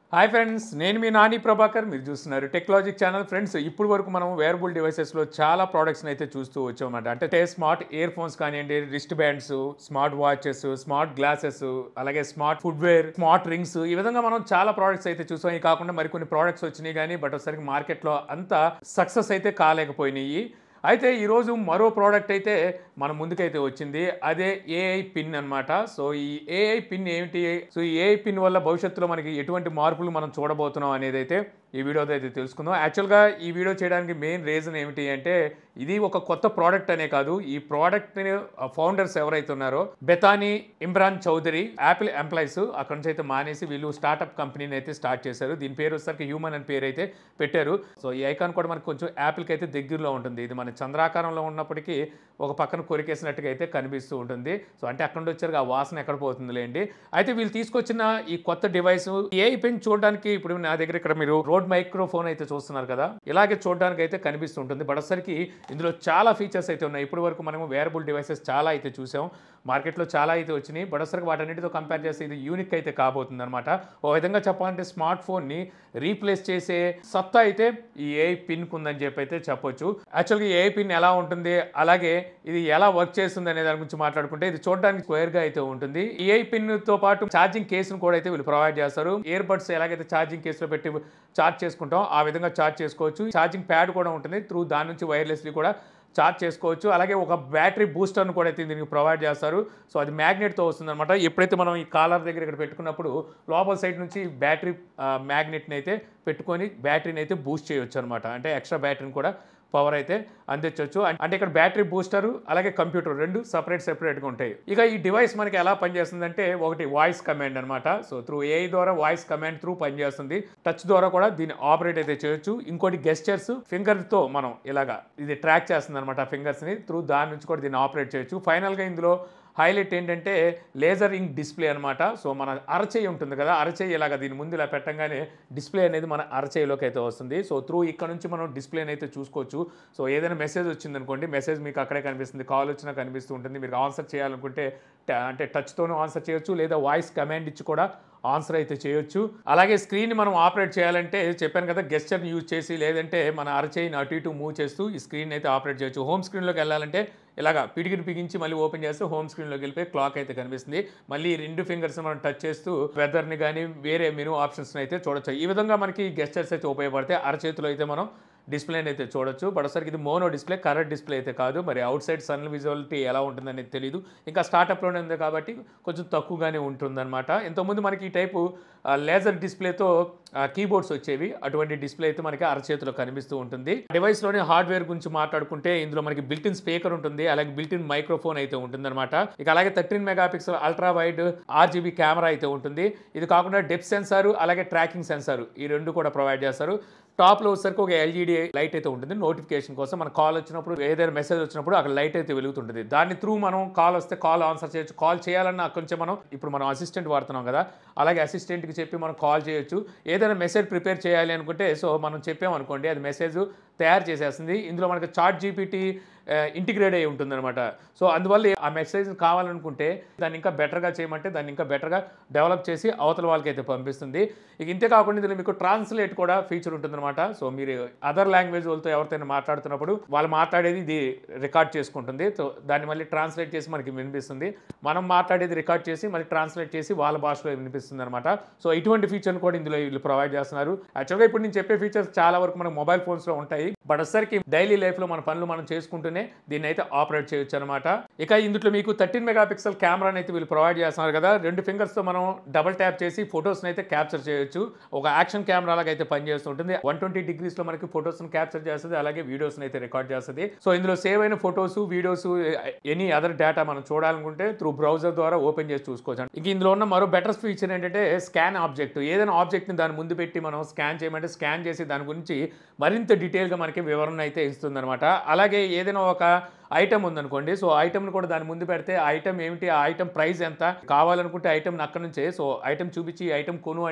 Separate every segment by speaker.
Speaker 1: hi friends నేను మీ నాని ప్రభాకర్ మీరు చూస్తున్నారు టెక్నాలజిక్ ఛానల్ ఫ్రెండ్స్ ఇప్పుడు వరకు మనం వేరబుల్ డివైసెస్లో చాలా ప్రోడక్ట్స్ని అయితే చూస్తూ వచ్చామన్నమాట అంటే స్మార్ట్ ఇయర్ ఫోన్స్ కానివ్వండి wrist bands smart watches smart glasses అలాగే స్మార్ట్ ఫుడ్వేర్ స్మార్ట్ రింగ్స్ ఈ విధంగా మనం చాలా ప్రోడక్ట్స్ అయితే చూసాం ఇవి కాకుండా మరికొన్ని ప్రోడక్ట్స్ వచ్చినాయి కానీ బట్ ఒకసారి మార్కెట్లో అంత సక్సెస్ అయితే కాలేకపోయినాయి అయితే ఈరోజు మరో ప్రోడక్ట్ అయితే మన ముందుకైతే వచ్చింది అదే ఏఐ పిన్ అన్నమాట సో ఈ ఏఐ పిన్ ఏమిటి సో ఈ ఏఐ పిన్ వల్ల భవిష్యత్తులో మనకి ఎటువంటి మార్పులు మనం చూడబోతున్నాం అనేది అయితే ఈ వీడియోతో అయితే తెలుసుకుందాం యాక్చువల్గా ఈ వీడియో చేయడానికి మెయిన్ రీజన్ ఏమిటి అంటే ఇది ఒక కొత్త ప్రోడక్ట్ అనే కాదు ఈ ప్రోడక్ట్ ఫౌండర్స్ ఎవరైతే ఉన్నారో Bethany Imran Chaudhri Apple employees అక్కడ నుంచి అయితే మానేసి వీళ్ళు స్టార్ట్అప్ కంపెనీని అయితే స్టార్ట్ చేశారు దీని పేరు వచ్చేసరికి హ్యూమన్ అని పేరు అయితే పెట్టారు సో ఈ ఐకాన్ కూడా మనకు కొంచెం యాపిల్కి అయితే దగ్గరలో ఉంటుంది ఇది మన చంద్రాకారంలో ఉన్నప్పటికీ ఒక పక్కన కొరికేసినట్టుగా అయితే కనిపిస్తూ ఉంటుంది సో అంటే అక్కడ నుండి వచ్చారు ఆ వాసన ఎక్కడ పోతుందిలేండి అయితే వీళ్ళు తీసుకొచ్చిన ఈ కొత్త డివైస్ ఏ పెన్ చూడడానికి ఇప్పుడు నా దగ్గర ఇక్కడ మీరు రోడ్ మైక్రోఫోన్ అయితే చూస్తున్నారు కదా ఇలాగే చూడడానికి అయితే కనిపిస్తుంటుంది బట్ అసలుకి ఇందులో చాలా ఫీచర్స్ అయితే ఉన్నాయి ఇప్పటి వరకు మనము వేరబుల్ డివైసెస్ చాలా అయితే చూసాం మార్కెట్లో చాలా అయితే వచ్చినాయి బట్ అసలు వాటన్నిటితో కంపేర్ చేస్తే ఇది యూనిక్ అయితే కాబోతుంది అనమాట ఓ విధంగా చెప్పాలంటే స్మార్ట్ ఫోన్ని రీప్లేస్ చేసే సత్తా అయితే ఈ ఏ పిన్కు ఉందని చెప్పి అయితే చెప్పొచ్చు యాక్చువల్గా ఏ పిన్ ఎలా ఉంటుంది అలాగే ఇది ఎలా వర్క్ చేస్తుంది అనే దాని గురించి మాట్లాడుకుంటే ఇది చూడడానికి స్క్వేర్ గా అయితే ఉంటుంది ఈ ఏ పిన్ తో పాటు ఛార్జింగ్ కేసును కూడా అయితే వీళ్ళు ప్రొవైడ్ చేస్తారు ఇయర్ బడ్స్ ఎలాగైతే ఛార్జింగ్ కేసులో పెట్టి ఛార్జ్ చేసుకుంటాం ఆ విధంగా ఛార్జ్ చేసుకోవచ్చు ఛార్జింగ్ ప్యాడ్ కూడా ఉంటుంది త్రూ దాని నుంచి వైర్లెస్లీ కూడా ఛార్జ్ చేసుకోవచ్చు అలాగే ఒక బ్యాటరీ బూస్టర్ను కూడా అయితే దీనికి ప్రొవైడ్ చేస్తారు సో అది మ్యాగ్నెట్తో వస్తుంది అనమాట ఎప్పుడైతే మనం ఈ కాలర్ దగ్గర ఇక్కడ పెట్టుకున్నప్పుడు లోపల సైడ్ నుంచి బ్యాటరీ మ్యాగ్నెట్ని అయితే పెట్టుకొని బ్యాటరీని అయితే బూస్ట్ చేయొచ్చు అనమాట అంటే ఎక్స్ట్రా బ్యాటరీని కూడా పవర్ అయితే అందించవచ్చు అంటే ఇక్కడ బ్యాటరీ బూస్టర్ అలాగే కంప్యూటర్ రెండు సపరేట్ సెపరేట్గా ఉంటాయి ఇక ఈ డివైస్ మనకి ఎలా పనిచేస్తుందంటే ఒకటి వాయిస్ కమాండ్ అనమాట సో త్రూ ఏఐ ద్వారా వాయిస్ కమాండ్ త్రూ పనిచేస్తుంది టచ్ ద్వారా కూడా దీన్ని ఆపరేట్ అయితే చేయొచ్చు ఇంకోటి గెస్చర్స్ ఫింగర్తో మనం ఇలాగా ఇది ట్రాక్ చేస్తుంది అనమాట ఫింగర్స్ని త్రూ దాని నుంచి కూడా దీన్ని ఆపరేట్ చేయొచ్చు ఫైనల్గా ఇందులో హైలైట్ ఏంటంటే లేజర్ ఇంక్ డిస్ప్లే అనమాట సో మన అరచేయి ఉంటుంది కదా అరచేయి ఇలాగ దీని ముందు ఇలా పెట్టంగానే డిస్ప్లే అనేది మన అరచేయిలోకి అయితే వస్తుంది సో త్రూ ఇక్కడ నుంచి మనం డిస్ప్లేని అయితే చూసుకోవచ్చు సో ఏదైనా మెసేజ్ వచ్చింది అనుకోండి మెసేజ్ మీకు అక్కడే కనిపిస్తుంది కాల్ వచ్చినా కనిపిస్తూ ఉంటుంది మీరు ఆన్సర్ చేయాలనుకుంటే ట- అంటే టచ్తోనూ ఆన్సర్ చేయొచ్చు లేదా వాయిస్ కమాండ్ ఇచ్చి కూడా ఆన్సర్ అయితే చేయొచ్చు అలాగే స్క్రీన్ మనం ఆపరేట్ చేయాలంటే చెప్పాను కదా గెస్చర్ని యూజ్ చేసి లేదంటే మన అరచేయిని అటు ఇటు మూవ్ చేస్తూ ఈ స్క్రీన్ అయితే ఆపరేట్ చేయొచ్చు హోమ్ స్క్రీన్లోకి వెళ్ళాలంటే ఇలాగా పిడికిని బిగించి మళ్ళీ ఓపెన్ చేస్తే హోమ్ స్క్రీన్లోకి వెళ్ళిపోయి క్లాక్ అయితే కనిపిస్తుంది మళ్ళీ ఈ రెండు ఫింగర్స్ మనం టచ్ చేస్తూ వెదర్ని కానీ వేరే మెనూ ఆప్షన్స్ని అయితే చూడొచ్చు ఈ విధంగా మనకి గెస్చర్స్ అయితే ఉపయోగపడతాయి అరచేతిలో అయితే మనం డిస్ప్లేని అయితే చూడొచ్చు బట్ ఒకసారికి ఇది మోనో డిస్ప్లే కలర్ డిస్ప్లే అయితే కాదు మరి అవుట్ సైడ్ సన్ విజువలిటీ ఎలా ఉంటుందనేది తెలియదు ఇంకా స్టార్టప్లోనే ఉంది కాబట్టి కొంచెం తక్కువగానే ఉంటుందన్నమాట ఇంతకుముందు మనకి ఈ టైపు లేజర్ డిస్ప్లేతో కీబోర్డ్స్ వచ్చేవి అటువంటి డిస్ప్లే అయితే మనకి అరచేతిలో కనిపిస్తూ ఉంటుంది డివైస్లోని హార్డ్వేర్ గురించి మాట్లాడుకుంటే ఇందులో మనకి బిల్టిన్ స్పీకర్ ఉంటుంది అలాగే బిల్టిన్ మైక్రోఫోన్ అయితే ఉంటుందన్నమాట ఇక అలాగే thirteen mega pixel ultra wide RGB camera అయితే ఉంటుంది ఇది కాకుండా డెప్త్ సెన్సార్ అలాగే ట్రాకింగ్ సెన్సార్ ఈ రెండు కూడా ప్రొవైడ్ చేస్తారు టాప్లో వచ్చేసరికి ఒక ఎల్ఈడి లైట్ అయితే ఉంటుంది నోటిఫికేషన్ కోసం మన కాల్ వచ్చినప్పుడు ఏదైనా మెసేజ్ వచ్చినప్పుడు అక్కడ లైట్ అయితే వెలుగుతుంటుంది దాన్ని త్రూ మనం కాల్ వస్తే కాల్ ఆన్సర్ చేయొచ్చు కాల్ చేయాలన్న అక్కడి నుంచి మనం ఇప్పుడు మనం అసిస్టెంట్ వాడుతున్నాం కదా అలాగే అసిస్టెంట్కి చెప్పి మనం కాల్ చేయొచ్చు ఏదైనా మెసేజ్ ప్రిపేర్ చేయాలి అనుకుంటే సో మనం చెప్పామనుకోండి అది మెసేజ్ తయారు చేసేస్తుంది ఇందులో మనకి చాట్ జీపీటీ ఇంటిగ్రేట్ అయి ఉంటుందన్నమాట సో అందువల్ల ఆ మెసేజ్ కావాలనుకుంటే దాన్ని ఇంకా బెటర్గా చేయమంటే దాన్ని ఇంకా బెటర్గా డెవలప్ చేసి అవతల వాళ్ళకి అయితే పంపిస్తుంది ఇక ఇంతే కాకుండా ఇందులో మీకు ట్రాన్స్లేట్ కూడా ఫీచర్ ఉంటుందన్నమాట సో మీరు అదర్ లాంగ్వేజ్ వాళ్ళతో ఎవరితోనే మాట్లాడుతున్నప్పుడు వాళ్ళు మాట్లాడేది ఇది రికార్డ్ చేసుకుంటుంది సో దాన్ని మళ్ళీ ట్రాన్స్లేట్ చేసి మనకి వినిపిస్తుంది మనం మాట్లాడేది రికార్డ్ చేసి మళ్ళీ ట్రాన్స్లేట్ చేసి వాళ్ళ భాషలో వినిపిస్తుంది అనమాట సో ఇటువంటి ఫీచర్ కూడా ఇందులో వీళ్ళు ప్రొవైడ్ చేస్తున్నారు యాక్చువల్గా ఇప్పుడు నేను చెప్పే ఫీచర్స్ చాలా వరకు మనకు మొబైల్ ఫోన్స్లో ఉంటాయి బట్ వచ్చేసరికి డైలీ లైఫ్లో మన పనులు మనం చేసుకుంటూనే దీన్ని అయితే ఆపరేట్ చేయొచ్చు అనమాట ఇక ఇందులో మీకు థర్టీన్ మెగా పిక్సెల్ కెమెరాని అయితే వీళ్ళు ప్రొవైడ్ చేస్తున్నారు కదా రెండు ఫింగర్స్తో మనం డబల్ ట్యాప్ చేసి ఫొటోస్ని అయితే క్యాప్చర్ చేయొచ్చు ఒక యాక్షన్ కెమెరా లాగా అయితే పనిచేస్తుంటుంది వన్ ట్వంటీ డిగ్రీస్లో మనకి ఫొటోస్ని క్యాప్చర్ చేస్తుంది అలాగే వీడియోస్ని అయితే రికార్డ్ చేస్తుంది సో ఇందులో సేవ్ అయిన photos videos any other data మనం చూడాలనుకుంటే త్రూ బ్రౌజర్ ద్వారా ఓపెన్ చేసి చూసుకోవచ్చు ఇంక ఇందులో ఉన్న మరో బెటర్ ఫీచర్ ఏంటంటే స్కాన్ ఆబ్జెక్ట్ ఏదైనా ఆబ్జెక్ట్ని దాని ముందు పెట్టి మనం స్కాన్ చేయమంటే స్కాన్ చేసి దాని గురించి మరింత డీటెయిల్గా మనకి వివరణ అయితే ఇస్తుందన్నమాట అలాగే ఏదైనా ఒక ఐటమ్ ఉందనుకోండి సో ఐటమ్ని కూడా దాని ముందు పెడితే ఆ ఐటమ్ ఏమిటి ఆ ఐటమ్ ప్రైస్ ఎంత కావాలనుకుంటే ఐటమ్ అక్కడ నుంచే సో ఐటమ్ చూపించి ఈ ఐటమ్ కొను అంటే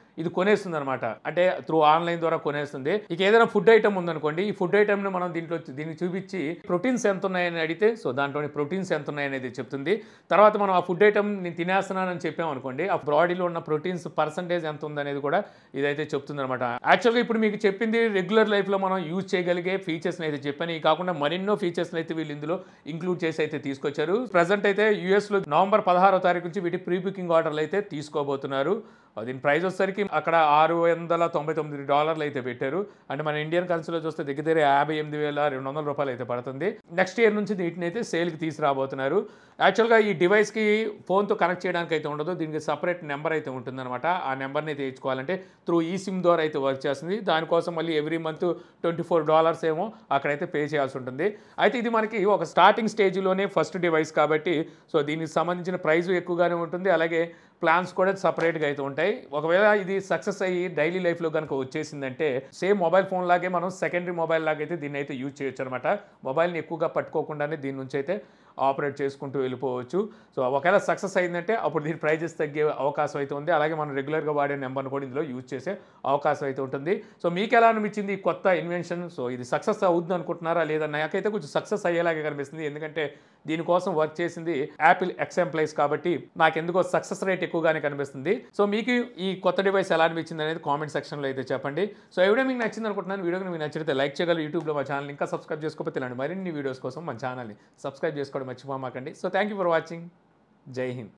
Speaker 1: ఇది కొనేస్తుంది అనమాట అంటే త్రూ ఆన్లైన్ ద్వారా కొనేస్తుంది ఇక ఏదైనా ఫుడ్ ఐటమ్ ఉందనుకోండి ఈ ఫుడ్ ఐటమ్ని మనం దీంట్లో దీన్ని చూపించి ప్రోటీన్స్ ఎంత ఉన్నాయని అడిగితే సో దాంట్లోని ప్రోటీన్స్ ఎంత ఉన్నాయనేది చెప్తుంది తర్వాత మనం ఆ ఫుడ్ ఐటమ్ నేను తినేస్తున్నానని చెప్పాం అనుకోండి ఆ బాడీలో ఉన్న ప్రోటీన్స్ పర్సంటేజ్ ఎంత ఉందనేది కూడా ఇదైతే చెప్తుంది అనమాట యాక్చువల్గా ఇప్పుడు మీకు చెప్పింది రెగ్యులర్ లైఫ్లో మనం యూజ్ చేయగలిగే ఫీచర్స్ని అయితే చెప్పాను ఇవి కాకుండా మరెన్నో ఫీచర్స్ని అయితే వీళ్ళు ఇందులో ఇంక్లూడ్ చేసి అయితే తీసుకొచ్చారు ప్రజెంట్ అయితే యూఎస్లో నవంబర్ పదహారో తారీఖు నుంచి వీటి ప్రీ బుకింగ్ ఆర్డర్లు అయితే తీసుకోబోతున్నారు ఆ దీని ప్రైస్ వచ్చేసరికి అక్కడ ఆరు వందల తొంభై తొమ్మిది డాలర్లు అయితే పెట్టారు అంటే మన ఇండియన్ కరెన్సీలో చూస్తే దగ్గర దగ్గర యాభై ఎనిమిది వేల రెండు వందల రూపాయలు అయితే పడుతుంది నెక్స్ట్ ఇయర్ నుంచి వీటిని అయితే సేల్కి తీసుకురాబోతున్నారు యాక్చువల్గా ఈ డివైస్కి ఫోన్తో కనెక్ట్ చేయడానికి అయితే ఉండదు దీనికి సపరేట్ నెంబర్ అయితే ఉంటుందన్నమాట ఆ నెంబర్ని అయితే ఇచ్చుకోవాలంటే త్రూ ఈ సిమ్ ద్వారా అయితే వర్క్ చేస్తుంది దానికోసం మళ్ళీ every month twenty four dollars ఏమో అక్కడైతే పే చేయాల్సి ఉంటుంది అయితే ఇది మనకి ఒక స్టార్టింగ్ స్టేజ్లోనే ఫస్ట్ డివైస్ కాబట్టి సో దీనికి సంబంధించిన ప్రైస్ ఎక్కువగానే ఉంటుంది అలాగే ప్లాన్స్ కూడా సపరేట్గా అయితే ఉంటాయి ఒకవేళ ఇది సక్సెస్ అయ్యి డైలీ లైఫ్లో కనుక వచ్చేసిందంటే సేమ్ మొబైల్ ఫోన్ లాగే మనం సెకండరీ మొబైల్ లాగా అయితే దీన్ని అయితే యూజ్ చేయొచ్చు అనమాట మొబైల్ని ఎక్కువగా పట్టుకోకుండానే దీని నుంచి అయితే ఆపరేట్ చేసుకుంటూ వెళ్ళిపోవచ్చు సో ఒకవేళ సక్సెస్ అయిందంటే అప్పుడు దీని ప్రైజెస్ తగ్గే అవకాశం అయితే ఉంది అలాగే మనం రెగ్యులర్గా వాడే నెంబర్ని కూడా ఇందులో యూజ్ చేసే అవకాశం అయితే ఉంటుంది సో మీకు ఎలా అనిపించింది ఈ కొత్త ఇన్వెన్షన్ సో ఇది సక్సెస్ అవుతుంది అనుకుంటున్నారా లేదా నాకైతే కొంచెం సక్సెస్ అయ్యేలాగే కనిపిస్తుంది ఎందుకంటే దీనికోసం వర్క్ చేసింది యాపిల్ ఎక్స్ ఎంప్లాయిస్ కాబట్టి నాకు ఎందుకో సక్సెస్ రేట్ ఎక్కువగానే కనిపిస్తుంది సో మీకు ఈ కొత్త డివైస్ ఎలా అనిపించింది అనేది కామెంట్ సెక్షన్లో అయితే చెప్పండి సో ఈ వీడియో మీకు నచ్చింది అనుకుంటున్నాను వీడియో మీకు నచ్చితే లైక్ చేయగలరు యూట్యూబ్లో మా ఛానల్ ఇంకా సబ్స్క్రైబ్ చేసుకోకపోతే ఇలాంటి మరిన్ని వీడియోస్ కోసం మన ఛానల్ని సబ్స్క్రైబ్ చేసుకోవడం మర్చిపోమాకండి so thank you for watching జై హింద్